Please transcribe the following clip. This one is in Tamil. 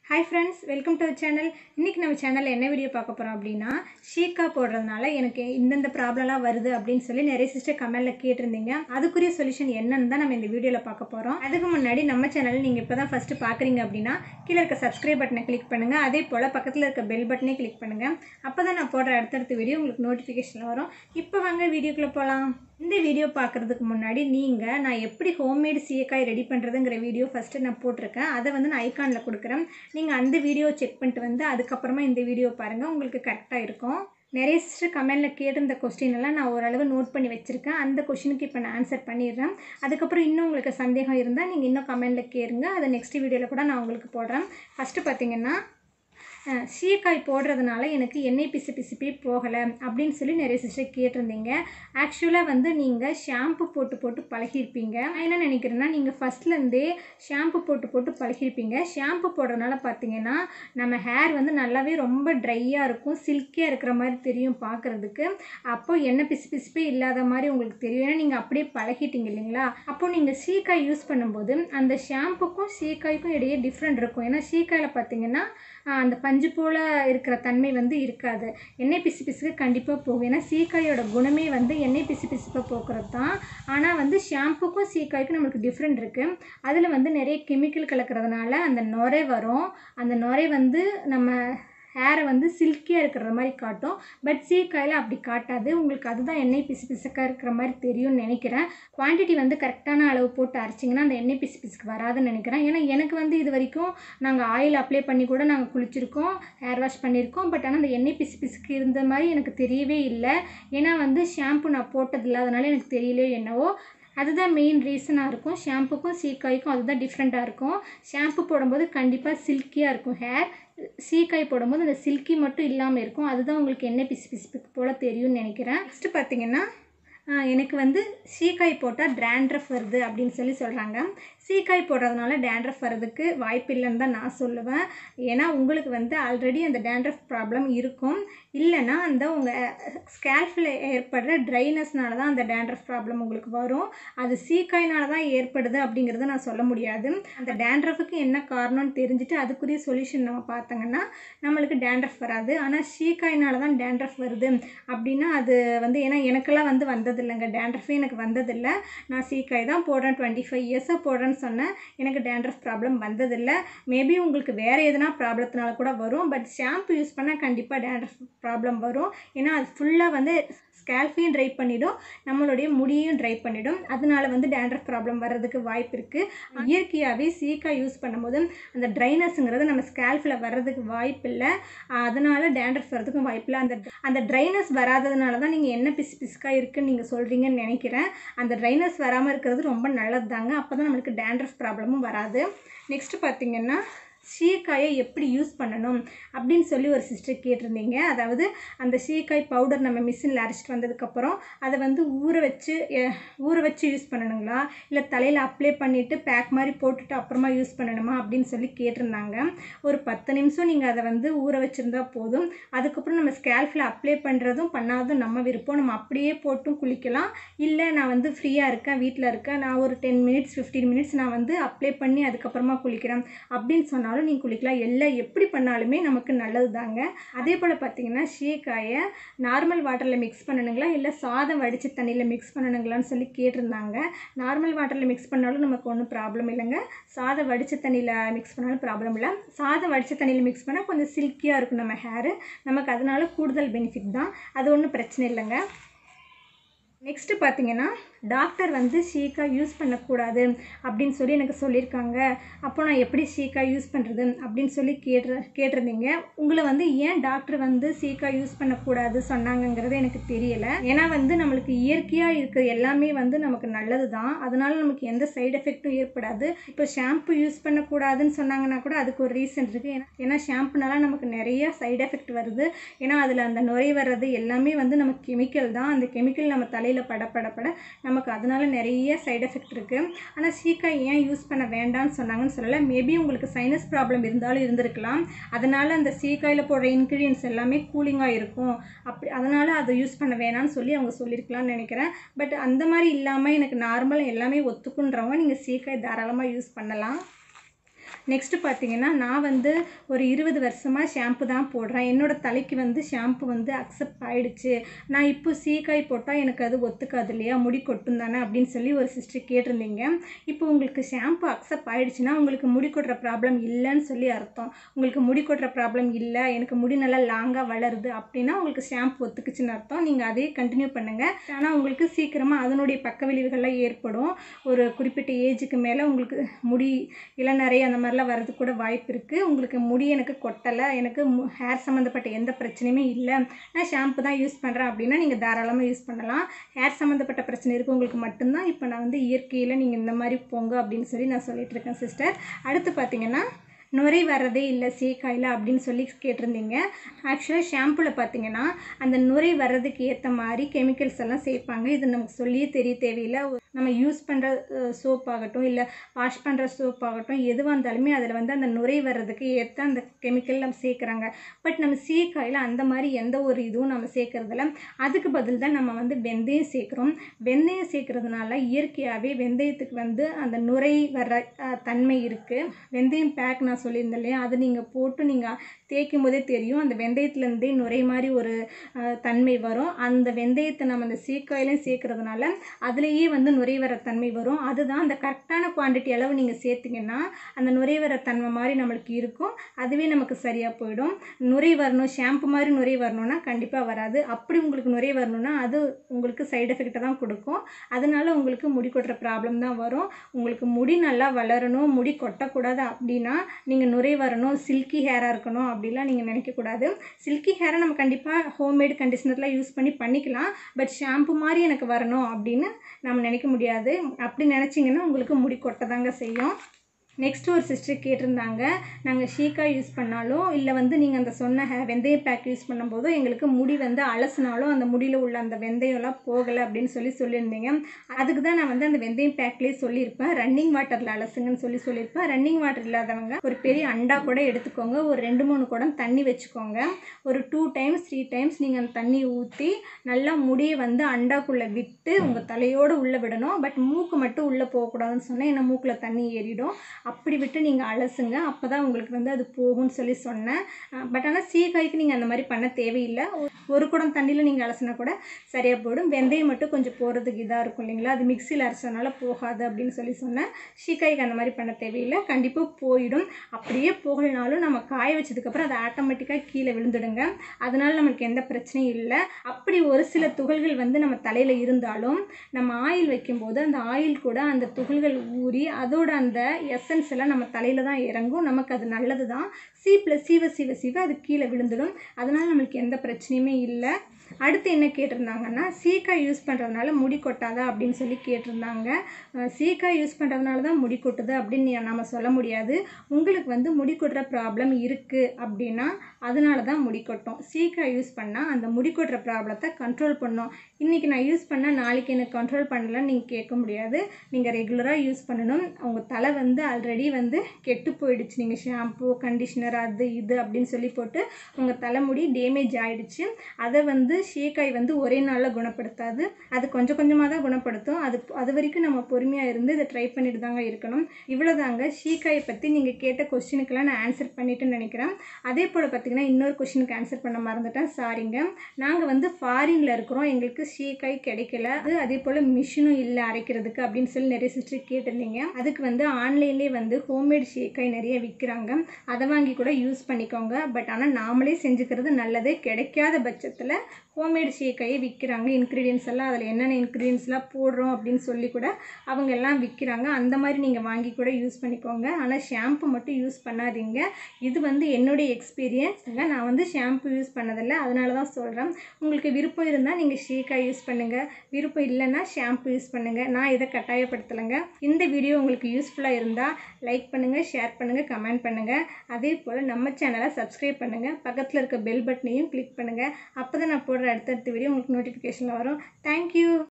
hi friends welcome to channel இன்றைக்கி நம்ம சேனலில் என்ன வீடியோ பார்க்க போகிறோம் அப்படின்னா ஷீக்கா போடுறதுனால எனக்கு இந்தந்த ப்ராப்ளம்லாம் வருது அப்படின்னு சொல்லி நிறைய சிஸ்டர் கமெண்டில் கேட்டிருந்தீங்க அதுக்குரிய சொல்யூஷன் என்னன்னு தான் நம்ம இந்த வீடியோவில் பார்க்க போகிறோம் அதுக்கு முன்னாடி நம்ம சேனல் நீங்கள் இப்போ தான் ஃபஸ்ட்டு பார்க்குறீங்க அப்படின்னா கீழே இருக்க சப்ஸ்கிரைப் பட்டனை கிளிக் பண்ணுங்கள் அதே போல் பக்கத்தில் இருக்க பெல் பட்டனே கிளிக் பண்ணுங்கள் அப்போ தான் நான் போடுற அடுத்தடுத்த வீடியோ உங்களுக்கு நோட்டிஃபிகேஷன் வரும் இப்போ வாங்க வீடியோக்குள்ளே போகலாம் இந்த வீடியோ பார்க்குறதுக்கு முன்னாடி நீங்கள் நான் எப்படி ஹோம்மேடு சீயக்காய் ரெடி பண்ணுறதுங்கிற வீடியோ ஃபஸ்ட்டு நான் போட்டிருக்கேன் அதை வந்து நான் ஐக்கானில் கொடுக்குறேன் நீங்கள் அந்த வீடியோ செக் பண்ணிட்டு வந்து அதுக்கப்புறமா இந்த வீடியோ பாருங்கள் உங்களுக்கு கரெக்டாக இருக்கும் நிறைய சிஸ்டர் கமெண்டில் கேட்டிருந்த கொஸ்டின் எல்லாம் நான் ஓரளவு நோட் பண்ணி வச்சுருக்கேன் அந்த கொஷினுக்கு இப்போ நான் ஆன்சர் பண்ணிடுறேன் அதுக்கப்புறம் இன்னும் உங்களுக்கு சந்தேகம் இருந்தால் நீங்கள் இன்னும் கமெண்டில் கேளுங்க அதை நெக்ஸ்ட் வீடியோவில் கூட நான் உங்களுக்கு போடுறேன் ஃபஸ்ட்டு பார்த்தீங்கன்னா அஹ், சீயக்காய் போடுறதுனால எனக்கு எண்ணெய் பிசு பிசுப்பே போகலை அப்படின்னு சொல்லி நிறைய சிஸ்டர் கேட்டிருந்தீங்க ஆக்சுவலாக வந்து நீங்கள் ஷாம்பு போட்டு போட்டு பழகிருப்பீங்க நான் என்ன நினைக்கிறேன்னா நீங்கள் ஃபஸ்ட்லேருந்தே ஷாம்பு போட்டு போட்டு பழகிருப்பீங்க ஷாம்பு போடுறதுனால பார்த்தீங்கன்னா நம்ம ஹேர் வந்து நல்லாவே ரொம்ப ட்ரையாக இருக்கும் சில்கியாக இருக்கிற மாதிரி தெரியும் பார்க்குறதுக்கு அப்போ எண்ணெய் பிசு பிசுப்பே இல்லாத மாதிரி உங்களுக்கு தெரியும் ஏன்னா நீங்கள் அப்படியே பழகிட்டீங்க இல்லைங்களா அப்போ நீங்கள் சீக்காய் யூஸ் பண்ணும்போது அந்த ஷாம்புக்கும் சீக்காய்க்கும் இடையே டிஃப்ரெண்ட் இருக்கும் ஏன்னா சீக்காயில் பார்த்தீங்கன்னா ஆஹ், அந்த பஞ்சு போல் இருக்கிற தன்மை வந்து இருக்காது எண்ணெய் பிசு பிசுக்கு கண்டிப்பாக போகும் ஏன்னா சீக்காயோட குணமே வந்து எண்ணெய் பிசு பிசுப்பை போக்குறது தான் ஆனால் வந்து ஷாம்புக்கும் சீக்காய்க்கும் நம்மளுக்கு டிஃப்ரெண்ட் இருக்குது அதில் வந்து நிறைய கெமிக்கல் கலக்கிறதுனால அந்த நுரை வரும் அந்த நுரை வந்து நம்ம ஹேரை வந்து சில்கியாக இருக்கிற மாதிரி காட்டும் பட் சீக்காயில் அப்படி காட்டாது உங்களுக்கு அதுதான் எண்ணெய் பிசு பிசுக்காக இருக்கிற மாதிரி தெரியும்னு நினைக்கிறேன் குவான்டிட்டி வந்து கரெக்டான அளவு போட்டு அரைச்சிங்கன்னா அந்த எண்ணெய் பிசு பிசுக்கு வராதுன்னு நினைக்கிறேன் ஏன்னா எனக்கு வந்து இது வரைக்கும் நாங்கள் ஆயில் அப்ளை பண்ணி கூட நாங்கள் குளிச்சிருக்கோம் ஹேர் வாஷ் பண்ணியிருக்கோம் பட் ஆனால் அந்த எண்ணெய் பிசு பிசுக்கு இருந்த மாதிரி எனக்கு தெரியவே இல்லை ஏன்னா வந்து ஷாம்பு நான் போட்டது இல்லாதனால எனக்கு தெரியலையோ என்னவோ அதுதான் மெயின் ரீசனாக இருக்கும் ஷாம்புக்கும் சீக்காய்க்கும் அதுதான் டிஃப்ரெண்ட்டாக இருக்கும் ஷாம்பு போடும்போது கண்டிப்பாக சில்கியாக இருக்கும் ஹேர் சீக்காய் போடும்போது அந்த சில்கி மட்டும் இல்லாமல் இருக்கும் அதுதான் உங்களுக்கு என்ன பிசு பிசுப்புக்கு போல் தெரியும்னு நினைக்கிறேன் நெக்ஸ்ட்டு பார்த்தீங்கன்னா ஆஹ், எனக்கு வந்து சீக்காய் போட்டால் டேண்ட்ரஃப் வருது அப்படின்னு சொல்லி சொல்கிறாங்க சீக்காய் போடுறதுனால டேண்ட்ரஃப் வர்றதுக்கு வாய்ப்பு இல்லைன்னு தான் நான் சொல்லுவேன் ஏன்னா உங்களுக்கு வந்து ஆல்ரெடி அந்த டேண்ட்ரஃப் ப்ராப்ளம் இருக்கும் இல்லைன்னா அந்த உங்கள் ஸ்கேல்ஃபில் ஏற்படுற ட்ரைனஸ்னால தான் அந்த டேண்ட்ரஃப் ப்ராப்ளம் உங்களுக்கு வரும் அது சீக்காய்னால தான் ஏற்படுது அப்படிங்கிறத நான் சொல்ல முடியாது அந்த டேண்ட்ரஃபுக்கு என்ன காரணம்னு தெரிஞ்சுட்டு அதுக்குரிய சொல்யூஷன் நம்ம பார்த்தோங்கன்னா நம்மளுக்கு டேண்ட்ரஃப் வராது ஆனால் சீக்காய்னால தான் டேண்ட்ரஃப் வருது அப்படின்னா அது வந்து ஏன்னா எனக்கெல்லாம் வந்து வந்ததில்லைங்க டேண்ட்ரஃபே எனக்கு வந்ததில்லை நான் சீக்காய் தான் போடுறேன் டுவெண்ட்டி ஃபைவ் இயர்ஸாக போடுறேன்னு சொன்னேன் எனக்கு டேண்ட்ரஃப் ப்ராப்ளம் வந்ததில்லை மேபி உங்களுக்கு வேறு எதுனா ப்ராப்ளத்தினால கூட வரும் பட் ஷாம்பு யூஸ் பண்ணால் கண்டிப்பாக டேண்ட்ரஃப் ப்ராப்ளம் வரும் ஏன்னா அது ஃபுல்லாக வந்து ஸ்கேல்ஃபையும் ட்ரை பண்ணிடும் நம்மளுடைய முடியையும் ட்ரை பண்ணிடும் அதனால வந்து டேண்ட்ரஃப் ப்ராப்ளம் வர்றதுக்கு வாய்ப்பு இருக்குது இயற்கையாகவே சீக்காய் யூஸ் பண்ணும்போது அந்த ட்ரைனஸ்ங்கிறது நம்ம ஸ்கேல்ஃபில் வர்றதுக்கு வாய்ப்பு இல்லை அதனால டேண்ட்ரஃப் வர்றதுக்கும் வாய்ப்பு இல்லை அந்த அந்த ட்ரைனஸ் வராததுனால தான் நீங்கள் என்ன பிசு பிசுக்காக இருக்குன்னு நீங்கள் சொல்கிறீங்கன்னு நினைக்கிறேன் அந்த ட்ரைனஸ் வராமல் இருக்கிறது ரொம்ப நல்லது தாங்க அப்போ தான் நம்மளுக்கு டேண்ட்ரஃப் ப்ராப்ளமும் வராது நெக்ஸ்ட்டு பார்த்தீங்கன்னா சீக்காயை எப்படி யூஸ் பண்ணணும் அப்படின்னு சொல்லி ஒரு சிஸ்டர் கேட்டிருந்தீங்க அதாவது அந்த சீக்காய் பவுடர் நம்ம மிஷினில் அரைச்சிட்டு வந்ததுக்கப்புறம் அதை வந்து ஊற வச்சு எ- ஊற வச்சு யூஸ் பண்ணணுங்களா இல்லை தலையில் அப்ளை பண்ணிவிட்டு பேக் மாதிரி போட்டுட்டு அப்புறமா யூஸ் பண்ணணுமா அப்படின்னு சொல்லி கேட்டிருந்தாங்க ஒரு பத்து நிமிஷம் நீங்கள் அதை வந்து ஊற வச்சுருந்தா போதும் அதுக்கப்புறம் நம்ம ஸ்கேல்ஃபில் அப்ளை பண்ணுறதும் பண்ணாததும் நம்ம விருப்பம் நம்ம அப்படியே போட்டும் குளிக்கலாம் இல்லை நான் வந்து ஃப்ரீயாக இருக்கேன் வீட்டில் இருக்கேன் நான் ஒரு டென் மினிட்ஸ் ஃபிஃப்டீன் மினிட்ஸ் நான் வந்து அப்ளை பண்ணி அதுக்கப்புறமா குளிக்கிறேன் அப்படின்னு சொன்னாலும் நீங்கள் குளிக்கலாம் எல்லாம் எப்படி பண்ணாலுமே நமக்கு நல்லது தாங்க அதே போல் பார்த்தீங்கன்னா ஷீக்காயை நார்மல் வாட்டரில் மிக்ஸ் பண்ணணுங்களா இல்லை சாதம் வடித்த தண்ணியில் மிக்ஸ் பண்ணணுங்களான்னு சொல்லி கேட்டிருந்தாங்க நார்மல் வாட்டரில் மிக்ஸ் பண்ணாலும் நமக்கு ஒன்றும் ப்ராப்ளம் இல்லைங்க சாதம் வடித்த தண்ணியில் மிக்ஸ் பண்ணாலும் ப்ராப்ளம் இல்லை சாதம் வடித்த தண்ணியில் மிக்ஸ் பண்ணால் கொஞ்சம் சில்கியாக இருக்கும் நம்ம ஹேரு நமக்கு அதனால கூடுதல் பெனிஃபிட் தான் அது ஒன்றும் பிரச்சனை இல்லைங்க நெக்ஸ்ட்டு பார்த்தீங்கன்னா டாக்டர் வந்து ஷீக்கா யூஸ் பண்ணக்கூடாது அப்படின்னு சொல்லி எனக்கு சொல்லியிருக்காங்க அப்போ நான் எப்படி ஷீக்கா யூஸ் பண்ணுறது அப்படின்னு சொல்லி கேட்டு கேட்டிருந்தீங்க உங்களை வந்து ஏன் டாக்டர் வந்து ஷீக்கா யூஸ் பண்ணக்கூடாது சொன்னாங்கங்கிறது எனக்கு தெரியலை ஏன்னா வந்து நம்மளுக்கு இயற்கையாக இருக்கிற எல்லாமே வந்து நமக்கு நல்லது தான் அதனால நமக்கு எந்த சைடு எஃபெக்ட்டும் ஏற்படாது இப்போ ஷாம்பு யூஸ் பண்ணக்கூடாதுன்னு சொன்னாங்கன்னா கூட அதுக்கு ஒரு ரீசன் இருக்குது ஏன்னா ஏன்னா ஷாம்புனால நமக்கு நிறைய சைடு எஃபெக்ட் வருது ஏன்னா அதில் அந்த நுரை வர்றது எல்லாமே வந்து நமக்கு கெமிக்கல் தான் அந்த கெமிக்கல் நம்ம தலையில் பட பட பட நமக்கு அதனால நிறைய சைடு எஃபெக்ட் இருக்குது ஆனால் சீக்காய் ஏன் யூஸ் பண்ண வேண்டாம்னு சொன்னாங்கன்னு சொல்லலை மேபி உங்களுக்கு சைனஸ் ப்ராப்ளம் இருந்தாலும் இருந்திருக்கலாம் அதனால் அந்த சீக்காயில் போடுற இன்க்ரீடியன்ஸ் எல்லாமே கூலிங்காக இருக்கும் அப்படி அதனால் அதை யூஸ் பண்ண வேணாம்னு சொல்லி அவங்க சொல்லியிருக்கலாம்னு நினைக்கிறேன் பட் அந்த மாதிரி இல்லாமல் எனக்கு நார்மல் எல்லாமே ஒத்துக்குன்றவங்க நீங்கள் சீக்காய் தாராளமாக யூஸ் பண்ணலாம் நெக்ஸ்ட்டு பார்த்தீங்கன்னா நான் வந்து ஒரு இருபது வருஷமாக ஷாம்பு தான் போடுறேன் என்னோடய தலைக்கு வந்து ஷாம்பு வந்து அக்செப்ட் ஆயிடுச்சு நான் இப்போ சீக்காய் போட்டால் எனக்கு அது ஒத்துக்காது இல்லையா முடி கொட்டும் தானே அப்படின்னு சொல்லி ஒரு சிஸ்டர் கேட்டிருந்தீங்க இப்போ உங்களுக்கு ஷாம்பு அக்செப்ட் ஆயிடுச்சுன்னா உங்களுக்கு முடி கொட்டுற ப்ராப்ளம் இல்லைன்னு சொல்லி அர்த்தம் உங்களுக்கு முடி கொட்டுற ப்ராப்ளம் இல்லை எனக்கு முடி நல்லா லாங்காக வளருது அப்படின்னா உங்களுக்கு ஷாம்பு ஒத்துக்குச்சுன்னு அர்த்தம் நீங்கள் அதே கண்டினியூ பண்ணுங்கள் ஆனால் உங்களுக்கு சீக்கிரமாக அதனுடைய பக்க விளைவுகள்லாம் ஏற்படும் ஒரு குறிப்பிட்ட ஏஜுக்கு மேலே உங்களுக்கு முடி இளநரை அந்த மாதிரிலாம் வரது கூட வாய்ப்பு இருக்குது உங்களுக்கு முடி எனக்கு கொட்டலை எனக்கு ஹேர் சம்மந்தப்பட்ட எந்த பிரச்சனையுமே இல்லை நான் ஷாம்பு தான் யூஸ் பண்ணுறேன் அப்படின்னா நீங்கள் தாராளமாக யூஸ் பண்ணலாம் ஹேர் சம்மந்தப்பட்ட பிரச்சனை இருக்கவங்களுக்கு மட்டும்தான் இப்போ நான் வந்து இயற்கையில் நீங்கள் இந்த மாதிரி போங்க அப்படின்னு சொல்லி நான் சொல்லிட்டு இருக்கேன் சிஸ்டர் அடுத்து பார்த்தீங்கன்னா நுரை வர்றதே இல்லை சீக்காயில் அப்படின்னு சொல்லி கேட்டிருந்தீங்க ஆக்சுவலாக ஷாம்புவில் பார்த்தீங்கன்னா அந்த நுரை வர்றதுக்கு ஏற்ற மாதிரி கெமிக்கல்ஸ் எல்லாம் சேர்ப்பாங்க இது நமக்கு சொல்லியே தெரிய தேவையில்லை நம்ம யூஸ் பண்ணுற சோப் ஆகட்டும் இல்லை வாஷ் பண்ணுற சோப் ஆகட்டும் எதுவாக இருந்தாலுமே அதில் வந்து அந்த நுரை வர்றதுக்கு ஏற்ற அந்த கெமிக்கல் நம்ம சேர்க்குறாங்க பட் நம்ம சீக்காயில் அந்த மாதிரி எந்த ஒரு இதுவும் நம்ம சேர்க்குறதில்ல அதுக்கு பதில் தான் நம்ம வந்து வெந்தயம் சேர்க்குறோம் வெந்தயம் சேர்க்குறதுனால இயற்கையாகவே வெந்தயத்துக்கு வந்து அந்த நுரை வர்ற அஹ், தன்மை இருக்குது வெந்தயம் பேக் நான் சொல்லியிருந்தேன் இல்லையா அது நீங்கள் போட்டு நீங்கள் தேய்க்கும் போதே தெரியும் அந்த வெந்தயத்துலேருந்தே நுரை மாதிரி ஒரு அஹ், தன்மை வரும் அந்த வெந்தயத்தை நம்ம அந்த சீக்காயிலையும் சேர்க்கறதுனால அதுலேயே வந்து நுரை வர தன்மை வரும் அதுதான் அந்த கரெக்டான குவாண்டிட்டி அளவு நீங்கள் சேர்த்திங்கன்னா அந்த நுரை வர தன்மை மாதிரி நம்மளுக்கு இருக்கும் அதுவே நமக்கு சரியாக போயிடும் நுரை வரணும் ஷாம்பு மாதிரி நுரை வரணும்னா கண்டிப்பாக வராது அப்படி உங்களுக்கு நுரை வரணும்னா அது உங்களுக்கு சைடு எஃபெக்டை தான் கொடுக்கும் அதனால உங்களுக்கு முடி கொட்டுற ப்ராப்ளம் தான் வரும் உங்களுக்கு முடி நல்லா வளரணும் முடி கொட்டக்கூடாது அப்படின்னா நீங்கள் நுரை வரணும் சில்கி ஹேராக இருக்கணும் அப்படிலாம் நீங்கள் நினைக்கக்கூடாது சில்கி ஹேரை நம்ம கண்டிப்பாக ஹோம்மேட் கண்டிஷனர்லாம் யூஸ் பண்ணி பண்ணிக்கலாம் பட் ஷாம்பு மாதிரி எனக்கு வரணும் அப்படின்னு நம்ம நினைக்க முடியாது அப்படி நினச்சிங்கன்னா உங்களுக்கு முடி கொட்ட தாங்க செய்யும் நெக்ஸ்ட் ஒரு சிஸ்டர் கேட்டிருந்தாங்க நாங்கள் ஷீக்கா யூஸ் பண்ணாலும் இல்லை வந்து நீங்கள் அந்த சொன்ன ஹே வெந்தய பேக் யூஸ் பண்ணும்போது எங்களுக்கு முடி வந்து அலசினாலும் அந்த முடியில் உள்ள அந்த வெந்தயம்லாம் போகலை அப்படின்னு சொல்லி சொல்லியிருந்தீங்க அதுக்கு தான் நான் வந்து அந்த வெந்தயம் பேக்லேயே சொல்லியிருப்பேன் ரன்னிங் வாட்டரில் அலசுங்கன்னு சொல்லி சொல்லியிருப்பேன் ரன்னிங் வாட்டர் இல்லாதவங்க ஒரு பெரிய அண்டா கூட எடுத்துக்கோங்க ஒரு ரெண்டு மூணு குடம் தண்ணி வச்சுக்கோங்க ஒரு டூ டைம்ஸ் த்ரீ டைம்ஸ் நீங்கள் அந்த தண்ணி ஊற்றி நல்லா முடியை வந்து அண்டாக்குள்ளே விட்டு உங்கள் தலையோடு உள்ளே விடணும் பட் மூக்கு மட்டும் உள்ளே போகக்கூடாதுன்னு சொன்னேன் ஏன்னா மூக்கில் தண்ணி ஏறிடும் அப்படி விட்டு நீங்கள் அலசுங்க அப்போ தான் உங்களுக்கு வந்து அது போகும்னு சொல்லி சொன்னேன் பட் ஆனால் சீக்காய்க்கு நீங்கள் அந்த மாதிரி பண்ண தேவையில்லை ஒரு- ஒரு குடம் தண்ணியில் நீங்கள் அலசினா கூட சரியாக போயிடும் வெந்தயம் மட்டும் கொஞ்சம் போகிறதுக்கு இதாக இருக்கும் இல்லைங்களா அது மிக்சியில் அரைச்சதுனால போகாது அப்படின்னு சொல்லி சொன்னேன் சீக்காய்க்கு அந்த மாதிரி பண்ண தேவையில்லை கண்டிப்பாக போயிடும் அப்படியே போகலைனாலும் நம்ம காய வச்சதுக்கப்புறம் அது ஆட்டோமேட்டிக்காக கீழே விழுந்துடுங்க அதனால நமக்கு எந்த பிரச்சனையும் இல்லை அப்படி ஒரு சில துகள்கள் வந்து நம்ம தலையில் இருந்தாலும் நம்ம ஆயில் வைக்கும்போது அந்த ஆயில் கூட அந்த துகள்கள் ஊறி அதோட அந்த எசன்ஸ் எல்லாம் நம்ம தலையில் தான் இறங்கும் நமக்கு அது நல்லது தான் சீப்பில் சீவ சீவ சீவ அது கீழே விழுந்துடும் அதனால நம்மளுக்கு எந்த பிரச்சனையுமே இல்லை அடுத்து என்ன கேட்டிருந்தாங்கன்னா சீக்காய் யூஸ் பண்ணுறதுனால முடி கொட்டாதா அப்படின்னு சொல்லி கேட்டிருந்தாங்க அஹ் சீக்காய் யூஸ் பண்ணுறதுனால தான் முடி கொட்டுது அப்படின்னு நீ- நம்ம சொல்ல முடியாது உங்களுக்கு வந்து முடி கொட்டுற ப்ராப்ளம் இருக்குது அப்படின்னா அதனால தான் முடி கொட்டும் சீக்காய் யூஸ் பண்ணால் அந்த முடி கொட்டுற ப்ராப்ளத்தை கண்ட்ரோல் பண்ணும் இன்றைக்கி நான் யூஸ் பண்ணால் நாளைக்கு எனக்கு கண்ட்ரோல் பண்ணலன்னு நீங்கள் கேட்க முடியாது நீங்கள் ரெகுலராக யூஸ் பண்ணணும் உங்கள் தலை வந்து ஆல்ரெடி வந்து கெட்டு போயிடுச்சு நீங்கள் ஷாம்பு கண்டிஷனர் அது இது அப்படின்னு சொல்லி போட்டு உங்கள் தலைமுடி டேமேஜ் ஆயிடுச்சு அதை வந்து ஷேக்காய் வந்து ஒரே நாளில் குணப்படுத்தாது அது கொஞ்சம் கொஞ்சமாக தான் குணப்படுத்தும் அது அது வரைக்கும் நம்ம பொறுமையாக இருந்து இதை ட்ரை பண்ணிட்டு தாங்க இருக்கணும் இவ்வளோதாங்க ஷீக்காயை பற்றி நீங்கள் கேட்ட கொஸ்டினுக்கெல்லாம் நான் ஆன்சர் பண்ணிட்டேன்னு நினைக்கிறேன் அதே போல் பார்த்தீங்கன்னா இன்னொரு கொஸ்டினுக்கு ஆன்சர் பண்ண மறந்துட்டேன் சாரிங்க நாங்கள் வந்து ஃபாரினில் இருக்கிறோம் எங்களுக்கு ஷீக்காய் கிடைக்கல அது அதே போல் மிஷினும் இல்லை அரைக்கிறதுக்கு அப்படின்னு சொல்லி நிறைய சிஸ்டர் கேட்டிருந்தீங்க அதுக்கு வந்து ஆன்லைன்லேயே வந்து ஹோம்மேட் ஷேக்காய் நிறைய விற்கிறாங்க அதை வாங்கி கூட யூஸ் பண்ணிக்கோங்க பட் ஆனால் நாமளே செஞ்சுக்கிறது நல்லது கிடைக்காத பட்சத்தில் ஹோம்மேட் ஷேக்கையே விற்கிறாங்க இன்க்ரீடியன்ஸ் எல்லாம் அதில் என்னென்ன இன்க்ரீடியன்ஸ்லாம் போடுறோம் அப்படின்னு சொல்லி கூட அவங்க எல்லாம் விற்கிறாங்க அந்த மாதிரி நீங்கள் வாங்கி கூட யூஸ் பண்ணிக்கோங்க ஆனால் ஷாம்பு மட்டும் யூஸ் பண்ணாதீங்க இது வந்து என்னுடைய எக்ஸ்பீரியன்ஸுங்க நான் வந்து ஷாம்பு யூஸ் பண்ணதில்லை அதனால தான் சொல்கிறேன் உங்களுக்கு விருப்பம் இருந்தால் நீங்கள் ஷேக்காய் யூஸ் பண்ணுங்கள் விருப்பம் இல்லைன்னா ஷாம்பு யூஸ் பண்ணுங்கள் நான் இதை கட்டாயப்படுத்தலைங்க இந்த வீடியோ உங்களுக்கு யூஸ்ஃபுல்லாக இருந்தால் லைக் பண்ணுங்கள் ஷேர் பண்ணுங்கள் கமெண்ட் பண்ணுங்கள் அதே போல் நம்ம சேனலை சப்ஸ்கிரைப் பண்ணுங்கள் பக்கத்தில் இருக்க பெல் பட்டனையும் கிளிக் பண்ணுங்கள் அப்போ தான் நான் போடுற அடுத்தடுத்த வீடியோ உங்களுக்கு நோட்டிஃபிகேஷனில் வரும் தேங்க்யூ